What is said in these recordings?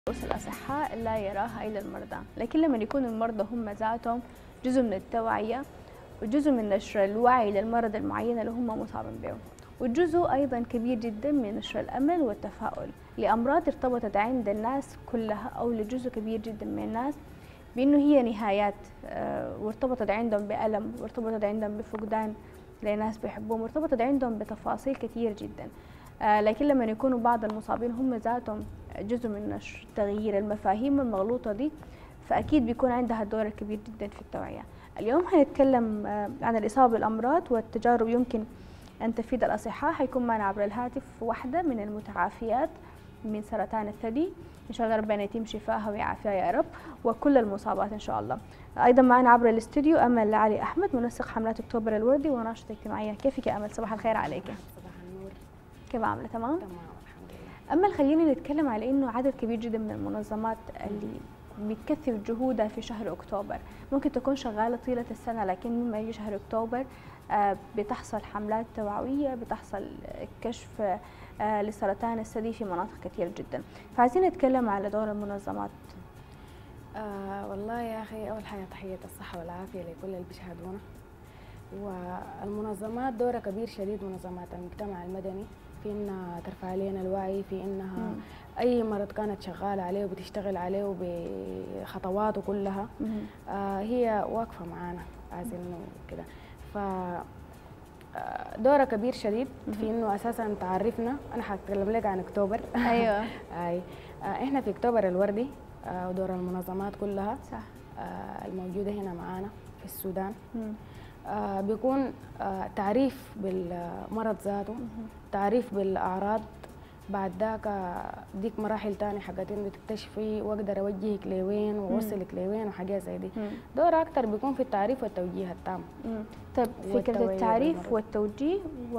رؤوس الأصحاء لا يراها إلا المرضى لكن لما يكون المرضى هم ذاتهم جزء من التوعية وجزء من نشر الوعي للمرض المعين اللي هم مصابين به وجزء أيضا كبير جدا من نشر الأمل والتفاؤل لأمراض ارتبطت عند الناس كلها أو لجزء كبير جدا من الناس بأنه هي نهايات آه، وارتبطت عندهم بألم وارتبطت عندهم بفقدان لناس بيحبوهم وارتبطت عندهم بتفاصيل كثير جدا آه، لكن لما يكونوا بعض المصابين هم ذاتهم جزء من نشر تغيير المفاهيم المغلوطة دي فأكيد بيكون عندها دور كبير جدا في التوعية اليوم هنتكلم آه، عن الإصابة بالأمراض والتجارب يمكن أن تفيد الأصحاء حيكون معنا عبر الهاتف واحدة من المتعافيات من سرطان الثدي إن شاء الله ربنا يتم شفاها ويعافيها يا رب وكل المصابات إن شاء الله أيضا معنا عبر الاستوديو أمل علي أحمد منسق حملات أكتوبر الوردي وناشطة اجتماعية كيفك يا أمل صباح الخير عليك صباح النور كيف عاملة تمام؟ تمام الحمد لله أمل خلينا نتكلم على إنه عدد كبير جدا من المنظمات اللي بتكثف جهودها في شهر أكتوبر ممكن تكون شغالة طيلة السنة لكن لما يجي شهر أكتوبر آه، بتحصل حملات توعوية بتحصل كشف آه، لسرطان الثدي في مناطق كثير جدا فعايزين نتكلم على دور المنظمات آه والله يا أخي أول حاجة تحية الصحة والعافية لكل اللي بيشاهدونا والمنظمات دورها كبير شديد منظمات المجتمع المدني في إنها ترفع علينا الوعي في إنها مم. أي مرض كانت شغالة عليه وبتشتغل عليه بخطواته كلها مهم. آه هي واقفة معانا عايزين إنه كده ف آه، دورها كبير شديد في انه اساسا تعرفنا انا حاتكلم لك عن اكتوبر أيوة اي آه، احنا في اكتوبر الوردي آه، ودور المنظمات كلها صح آه، الموجوده هنا معانا في السودان مم. آه، بيكون آه، تعريف بالمرض ذاته مهم. تعريف بالاعراض بعد ذاك آه، ديك مراحل تانية حاجات انه تكتشفي واقدر اوجهك لوين واوصلك لوين وحاجات زي دي مم. دور اكتر بيكون في التعريف والتوجيه التام مم. طيب فكرة والتوعية التعريف بالمرض. والتوجيه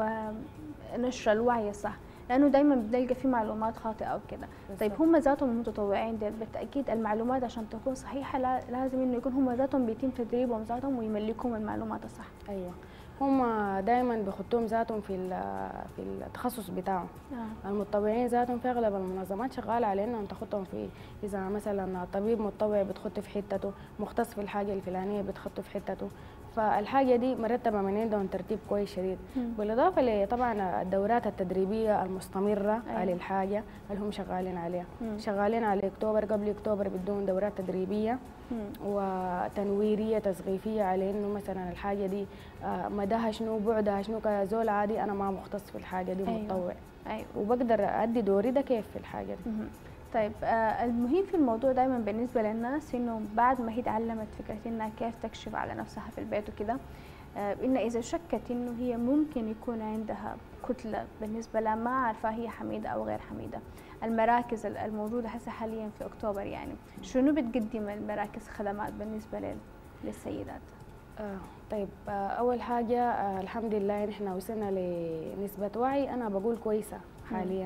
ونشر الوعي الصح لأنه دايما بنلقى في معلومات خاطئة أو كده طيب بالظبط. هم ذاتهم المتطوعين ديل بالتأكيد المعلومات عشان تكون صحيحة لا- لازم إنه يكون هم ذاتهم بيتم تدريبهم ذاتهم ويملكهم المعلومات الصح ايوه هم دائما بيخطوهم ذاتهم في ال- في التخصص بتاعهم آه. المتطوعين ذاتهم في اغلب المنظمات شغاله على انهم تخطهم في اذا مثلا طبيب متطوع بتخط في حتته مختص في الحاجه الفلانيه بتخط في حتته فالحاجه دي مرتبه من عندهم ترتيب كويس شديد مم. بالاضافه لطبعا الدورات التدريبيه المستمره أيوة. على الحاجه اللي هم شغالين عليها مم. شغالين على اكتوبر قبل اكتوبر بدون دورات تدريبيه مم. وتنويريه تثقيفيه على انه مثلا الحاجه دي آه، مداها شنو بعدها شنو كزول عادي انا ما مختص في الحاجه دي أيوة. متطوع أيوة وبقدر ادي دوري ده كيف في الحاجه دي مهم. طيب آه المهم في الموضوع دايما بالنسبة للناس إنه بعد ما هي تعلمت فكرة إنها كيف تكشف على نفسها في البيت وكده آه إن إذا شكت إنه هي ممكن يكون عندها كتلة بالنسبة لها ما عارفة هي حميدة أو غير حميدة المراكز ال- الموجودة هسه حاليا في أكتوبر يعني شنو بتقدم المراكز خدمات بالنسبة لل- للسيدات؟ آه طيب آه اول حاجه آه الحمد لله نحن وصلنا لنسبه وعي انا بقول كويسه حاليا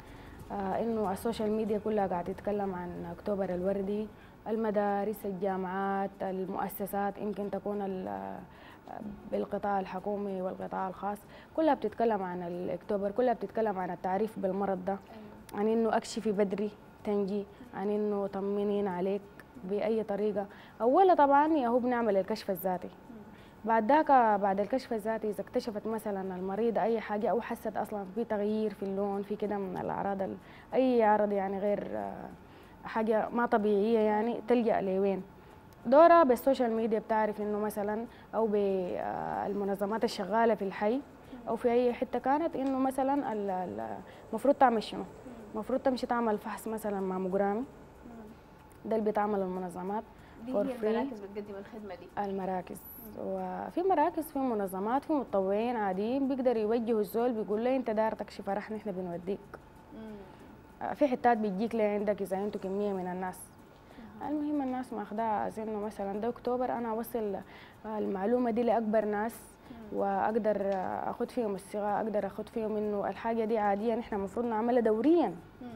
آه انه السوشيال ميديا كلها قاعده تتكلم عن اكتوبر الوردي المدارس الجامعات المؤسسات يمكن تكون ال- آه، بالقطاع الحكومي والقطاع الخاص كلها بتتكلم عن الاكتوبر كلها بتتكلم عن التعريف بالمرض ده عن انه اكشفي بدري تنجي عن انه طمنين عليك باي طريقه اولا طبعا يا هو بنعمل الكشف الذاتي بعد ذاك بعد الكشف الذاتي اذا اكتشفت مثلا المريضه اي حاجه او حست اصلا في تغيير في اللون في كده من الاعراض ال- اي عرض يعني غير آه، حاجه ما طبيعيه يعني تلجا لوين دورها بالسوشيال ميديا بتعرف انه مثلا او بالمنظمات الشغاله في الحي او في اي حته كانت انه مثلا ال- ال- المفروض تعمل شنو المفروض تمشي تعمل فحص مثلا ماموجرامي ده اللي بيتعمل المنظمات دي For هي free. المراكز بتقدم الخدمة دي المراكز وفي مراكز في منظمات في متطوعين عاديين بيقدروا يوجهوا الزول بيقول له انت داير تكشف رح نحن بنوديك آه، في حتات بتجيك لعندك اذا انتوا كميه من الناس المهم الناس ماخداها زي انه مثلا ده اكتوبر انا اوصل آه، المعلومه دي لاكبر ناس واقدر آه، اخد فيهم الصيغه اقدر اخد فيهم انه الحاجه دي عاديه نحن المفروض نعملها دوريا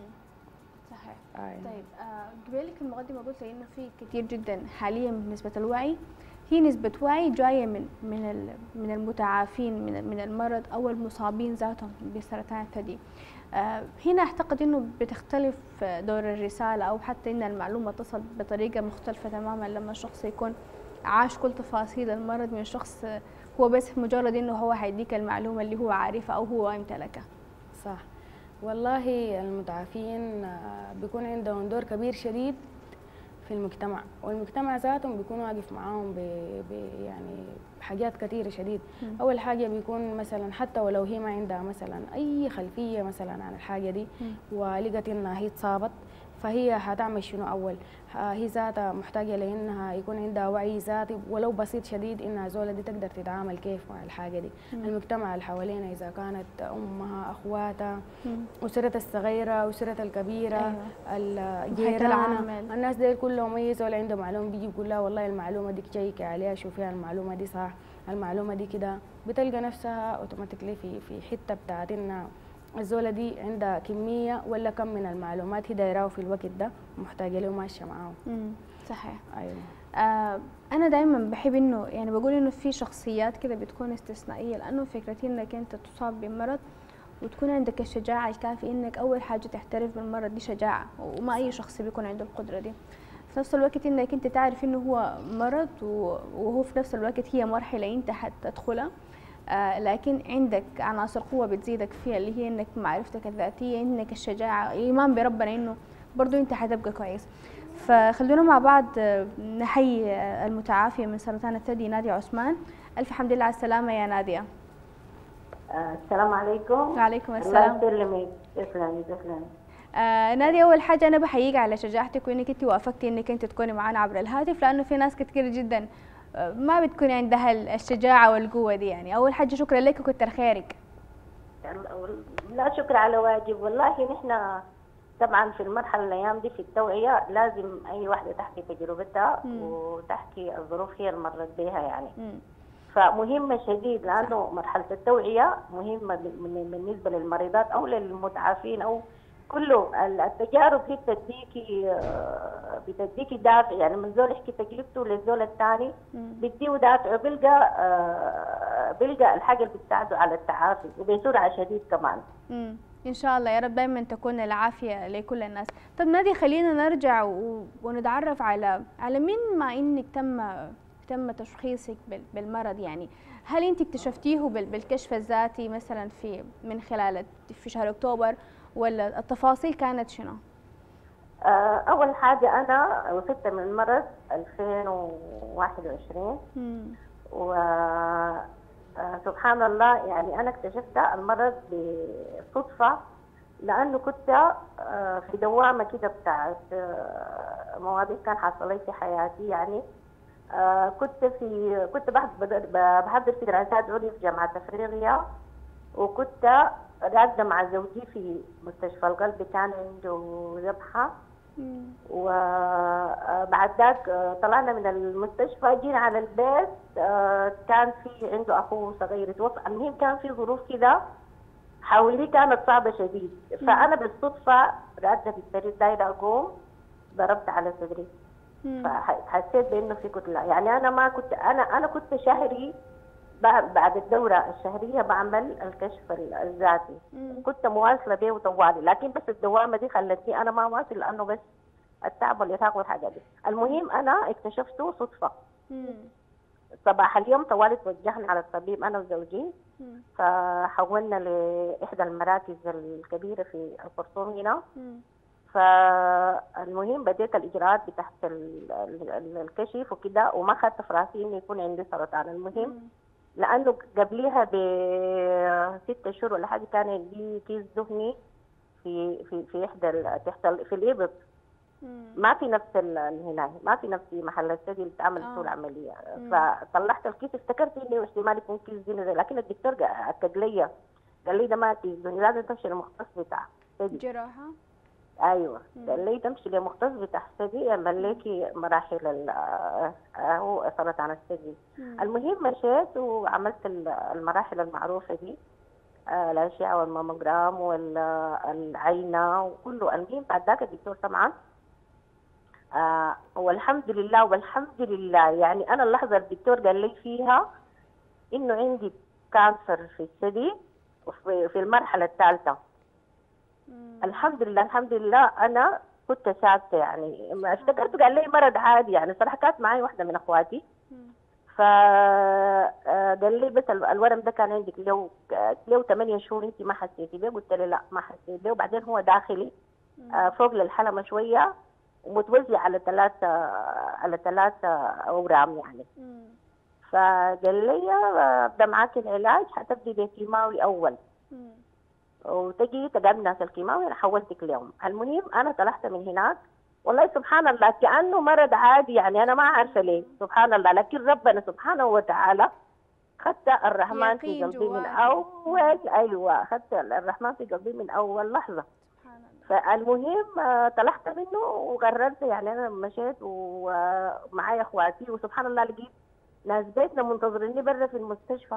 صحيح آه، طيب آه، قبلك في المقدمة قلت انه في كثير جدا حاليا نسبة الوعي هي نسبة وعي جاية من من ال- من المتعافين من من المرض أو المصابين ذاتهم بسرطان الثدي آه، هنا اعتقد انه بتختلف دور الرساله او حتى ان المعلومه تصل بطريقه مختلفه تماما لما الشخص يكون عاش كل تفاصيل المرض من شخص هو بس مجرد انه هو هيديك المعلومه اللي هو عارفها او هو يمتلكها صح والله المتعافين آه، بيكون عندهم دور كبير شديد في المجتمع والمجتمع ذاتهم بيكون واقف معاهم ب... ب... يعني حاجات كثيرة شديد مم. أول حاجة بيكون مثلا حتى ولو هي ما عندها مثلا أي خلفية مثلا عن الحاجة دي مم. ولقت إنها هي اتصابت فهي هتعمل شنو أول ها- هي ذاتها محتاجة لإنها يكون عندها وعي ذاتي ولو بسيط شديد إنها زولة دي تقدر تتعامل كيف مع الحاجة دي مم. المجتمع اللي حوالينا إذا كانت أمها أخواتها مم. أسرتها الصغيرة أسرتها الكبيرة أيوة. الجيران العامل. الناس دي كلهم أي زول عنده معلومة بيجي يقول لها والله المعلومة دي شيكي عليها شوفيها المعلومة دي صح المعلومة دي كده بتلقى نفسها اوتوماتيكلي في في حتة بتاعت إن الزولة دي عندها كمية ولا كم من المعلومات هي دايراه في الوقت ده محتاجة له ماشية معاهم مم. صحيح أيوه آه انا دايما بحب انه يعني بقول انه في شخصيات كده بتكون استثنائيه لانه فكرتي انك انت تصاب بمرض وتكون عندك الشجاعة الكافية انك اول حاجة تعترف بالمرض دي شجاعة وما اي شخص بيكون عنده القدرة دي في نفس الوقت انك انت تعرف انه هو مرض و- وهو في نفس الوقت هي مرحلة انت حتدخلها آه لكن عندك عناصر قوة بتزيدك فيها اللي هي انك معرفتك الذاتية انك الشجاعة الايمان بربنا انه برضو انت حتبقى كويس فخلونا مع بعض آه، نحيي آه، المتعافية من سرطان الثدي نادية عثمان ألف حمد لله على السلامة يا نادية آه، السلام عليكم وعليكم الله السلام يسلمك تسلمي تسلمي آه نادية أول حاجة أنا بحييك على شجاعتك وإنك أنت وافقتي إنك أنت تكوني معنا عبر الهاتف لأنه في ناس كتير جدا آه، ما بتكون عندها ال- الشجاعة والقوة دي يعني أول حاجة شكرا لك وكتر خيرك لا شكر على واجب والله نحن طبعا في المرحله الايام دي في التوعيه لازم اي واحده تحكي تجربتها مم. وتحكي الظروف هي اللي مرت بها يعني مم. فمهمه شديد لانه مرحله التوعيه مهمه من- بالنسبه للمريضات او للمتعافين او كله ال- التجارب هي بتديكي آه، بتديكي دافع يعني من زول يحكي تجربته للزول الثاني مم. بيديه دافع وبيلقى آه، بيلقى الحاجه اللي بتساعده على التعافي وبسرعه شديد كمان مم. إن شاء الله يا رب دايما تكون العافية لكل الناس طب نادي خلينا نرجع و... ونتعرف على على مين ما إنك تم تم تشخيصك بال... بالمرض يعني هل أنت اكتشفتيه بال... بالكشف الذاتي مثلا في من خلال الت- في شهر أكتوبر ولا التفاصيل كانت شنو؟ آه، اول حاجه انا وفدت من المرض 2021 مم. و آه، سبحان الله يعني انا اكتشفت المرض بصدفه لانه كنت آه، في دوامه كده بتاعت آه، مواضيع كان حصلت في حياتي يعني آه، كنت في كنت بحضر بحضر في دراسات عليا في جامعه افريقيا وكنت راكده مع زوجي في مستشفى القلب كان عنده ذبحه مم. وبعد ذاك آه، طلعنا من المستشفى جينا على البيت آه، كان في عنده اخوه صغير توفى المهم كان في ظروف كده حولي كانت صعبة شديد فأنا بالصدفة راكدة في السرير دايرة أقوم ضربت على صدري مم. فحسيت بانه في كتله يعني انا ما كنت انا انا كنت شهري بعد بعد الدوره الشهريه بعمل الكشف ال- الذاتي مم. كنت مواصله به وطوالي لكن بس الدوامه دي خلتني انا ما واصل لانه بس التعب والارهاق والحاجات دي المهم انا اكتشفته صدفه مم. صباح اليوم طوالي توجهنا على الطبيب انا وزوجي مم. فحولنا لاحدى المراكز الكبيره في الخرطوم هنا مم. فالمهم بديت الاجراءات بتاعت ال- ال- ال- الكشف وكده وما خدت في راسي انه يكون عندي سرطان المهم لانه قبليها بست شهور ولا حاجه كان عندي كيس دهني في في في احدى ال- تحت ال- في الابط مم. ما في نفس ال- الهنايه ما في نفس محل الثدي اللي بتعمل آه. فيه العمليه مم. فطلعت الكيس افتكرت انه احتمال يكون كيس دهني زي- لكن الدكتور قا- اكد لي قال لي ده ما كيس دهني لازم تمشي للمختص بتاع ثدي جراحة ايوه مم. قال لي تمشي لمختص بتاع الثدي يعمل لك مراحل ال- آه، آه، هو سرطان الثدي مم. المهم مشيت وعملت ال- المراحل المعروفه دي آه، الاشعه والماموجرام والعينه وكله المهم بعد ذاك الدكتور طبعا آه والحمد لله والحمد لله يعني انا اللحظه الدكتور قال لي فيها انه عندي كانسر في الثدي وفي في المرحله الثالثه الحمد لله الحمم لله انا كنت ثابته يعني ما اشتكرت قال لي مرض عادي يعني صراحه كانت معي واحده من اخواتي ف آه، قال لي بس ال- الورم ده كان عندك له له 8 شهور انت ما حسيتي بيه قلت له لا ما حسيت بيه وبعدين هو داخلي آه، فوق للحلمه شويه ومتوزع على ثلاثه على ثلاثه اورام يعني فقال لي آه، ابدا معاك العلاج حتبدي بكيماوي اول وتجي تقابل ناس الكيماوي انا حولتك لهم المهم انا طلعت من هناك والله سبحان الله كانه مرض عادي يعني انا ما عارفه ليه سبحان الله لكن ربنا سبحانه وتعالى خدت الرحمن في يقين قلبي من جواك. اول ايوه خدت الرحمن في قلبي من اول لحظه سبحان الله فالمهم آه، طلعت منه وقررت يعني انا مشيت ومعايا اخواتي وسبحان الله لقيت ناس بيتنا منتظريني برا في المستشفى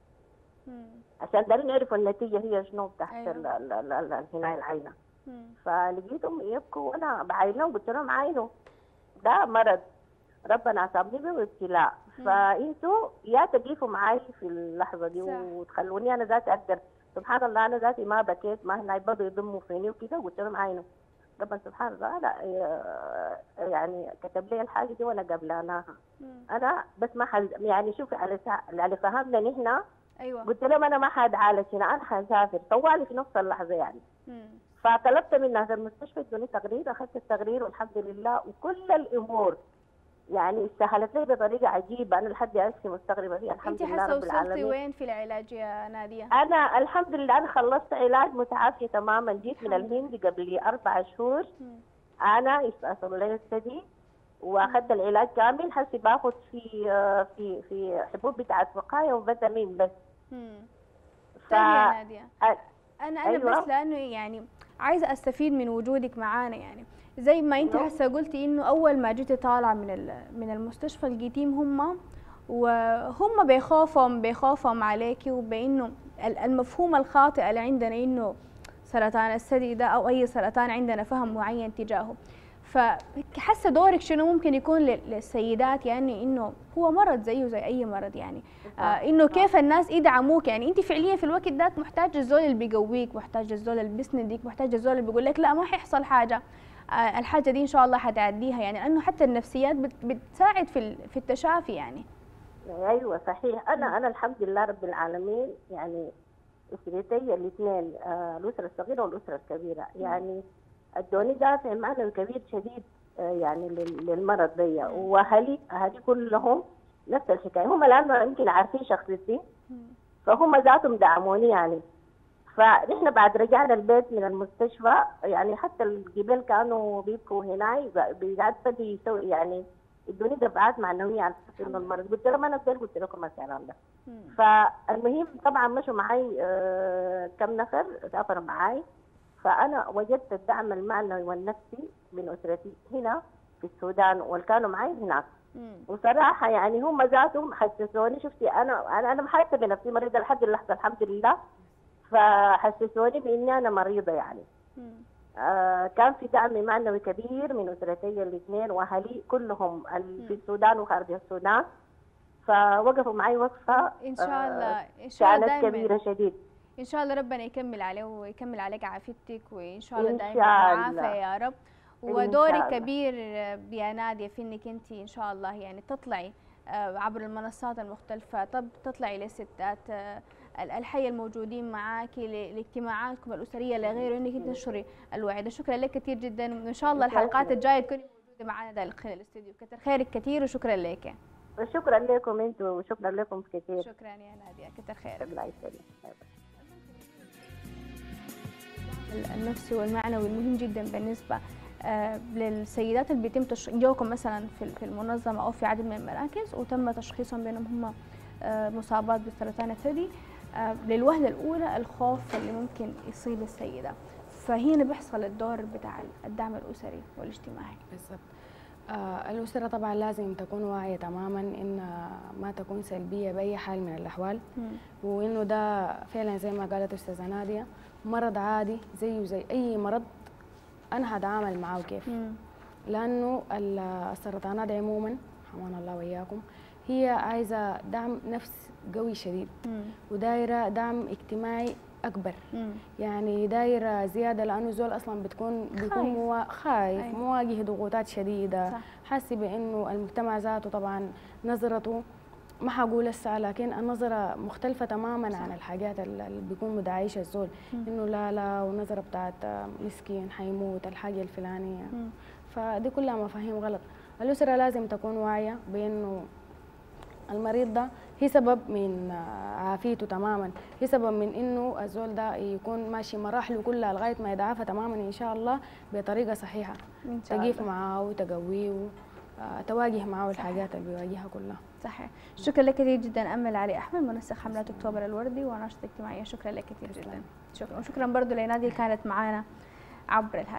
مم. عشان دارين يعرفوا النتيجه هي شنو تحت أيوة. ال- ال- ال- ال- هنا العينه مم. فلقيتهم يبكوا وانا بعاينهم قلت لهم عاينوا ده مرض ربنا اصابني به ابتلاء فانتوا يا تقيفوا معي في اللحظه دي صح. وتخلوني انا ذاتي اقدر سبحان الله انا ذاتي ما بكيت ما هنا برضه يضموا فيني وكده قلت لهم عاينوا ربنا سبحان الله لا آه، يعني كتب لي الحاجه دي وانا قبلاناها مم. انا بس ما حد يعني شوفي على سا... على فهمنا نحن ايوه قلت لهم انا ما حاتعالج هنا انا حسافر طوالي في نفس اللحظه يعني مم. فطلبت من ناس المستشفى ادوني تقرير اخذت التقرير والحمد لله وكل الامور يعني استهلت لي بطريقه عجيبه انا لحد هسه مستغربه فيها الحمد انت لله حاسه رب وصلتي العالمين وين في العلاج يا ناديه انا الحمد لله انا خلصت علاج متعافيه تماما جيت من الحمد الهند قبل اربع شهور مم. انا استأصل لي الثدي واخذت العلاج كامل هسه باخذ في في في حبوب بتاعت وقايه وفيتامين بس مم. ف طيب يا ناديه أ- انا انا أيوة. بس لانه يعني عايزه استفيد من وجودك معانا يعني زي ما انت أيوة. هسه قلتي انه اول ما جيتي طالعه من ال- من المستشفى لقيتيهم هم وهم بيخافوا بيخافوا عليكي وبانه ال- المفهوم الخاطئ اللي عندنا انه سرطان الثدي ده او اي سرطان عندنا فهم معين تجاهه فحاسه دورك شنو ممكن يكون لل- للسيدات يعني انه هو مرض زيه زي اي مرض يعني آه انه كيف الناس يدعموك يعني انت فعليا في الوقت ده محتاج الزول اللي بيقويك محتاج الزول اللي بيسندك محتاج الزول اللي بيقول لك لا ما حيحصل حاجه آه الحاجه دي ان شاء الله حتعديها يعني لانه حتى النفسيات بت- بتساعد في ال- في التشافي يعني ايوه صحيح انا انا الحمد لله رب العالمين يعني اسرتي الاثنين آه، الاسره الصغيره والاسره الكبيره يعني ادوني دافع معنوي كبير شديد آه، يعني لل- للمرض دي واهلي اهلي كلهم نفس الحكايه هم الان يمكن عارفين شخصيتي فهم ذاتهم دعموني يعني فنحن بعد رجعنا البيت من المستشفى يعني حتى الجبال كانوا بيبكوا هنا بقعد بدي يسوي يعني ادوني دفعات معنويه على اساس انه المرض قلت لهم انا بدل قلت لكم الكلام ده فالمهم طبعا مشوا معي آه، كم نفر سافروا معي فانا وجدت الدعم المعنوي والنفسي من اسرتي هنا في السودان واللي كانوا معي هناك مم. وصراحه يعني هم ذاتهم حسسوني شفتي انا انا انا محاسه بنفسي مريضه لحد اللحظه الحمد لله فحسسوني باني انا مريضه يعني مم. آه كان في دعم معنوي كبير من اسرتي الاثنين واهلي كلهم ال- في السودان وخارج السودان فوقفوا معي وقفه ان شاء آه، الله ان شاء الله كانت دائما كبيره شديد ان شاء الله ربنا يكمل عليه ويكمل عليك عافيتك وان شاء الله إن دائما شاء معافى الله. يا رب إن ودورك شاء الله. كبير يا ناديه في انك انت ان شاء الله يعني تطلعي آه، عبر المنصات المختلفة طب تطلعي للستات آه، ال- الحي الموجودين معاك لاجتماعاتكم الأسرية لغيره إنك تنشري الوعي ده شكرا لك كثير جدا وإن شاء الله شكراً الحلقات لك. الجاية تكوني موجودة معنا داخل الاستوديو كتر خيرك كثير وشكرا لك شكرا لكم انتم وشكرا لكم كثير شكرا يا نادية كتر خيرك الله يسلمك النفسي والمعنوي المهم جدا بالنسبة آه، للسيدات اللي بيتم تش... جوكم مثلا في في المنظمة أو في عدد من المراكز وتم تشخيصهم بأنهم هم آه، مصابات بسرطان الثدي آه، للوهلة الأولى الخوف اللي ممكن يصيب السيدة فهنا بيحصل الدور بتاع الدعم الأسري والاجتماعي بالضبط آه الأسرة طبعا لازم تكون واعية تماما إنها ما تكون سلبية بأي حال من الأحوال وإنه ده فعلا زي ما قالت أستاذة نادية مرض عادي زيه زي أي مرض أنا هتعامل معاه كيف مم. لأنه ال- السرطانات عموما حمانا الله وإياكم هي عايزة دعم نفس قوي شديد مم. ودايرة دعم اجتماعي اكبر مم. يعني دايره زياده لانه زول اصلا بتكون بيكون خايف. موا خايف أيوة. مواجه ضغوطات شديده صح. حاسس بانه المجتمع ذاته طبعا نظرته ما حقول هسه لكن النظرة مختلفة تماما صح. عن الحاجات اللي بيكون مدعيشة الزول مم. انه لا لا ونظرة بتاعت مسكين حيموت الحاجة الفلانية مم. فدي كلها مفاهيم غلط الأسرة لازم تكون واعية بأنه المريض ده هي سبب من آه، عافيته تماما هي سبب من انه الزول ده يكون ماشي مراحله كلها لغايه ما يتعافى تماما ان شاء الله بطريقه صحيحه ان شاء تقيف الله معاه وتقويه آه، تواجه معاه الحاجات اللي بيواجهها كلها صحيح شكرا لك كثير جدا امل علي احمد منسق حملات اكتوبر الوردي وناشطه اجتماعيه شكرا لك كثير جدا تسلم. شكرا وشكرا برضو لنادي كانت معنا عبر الهاتف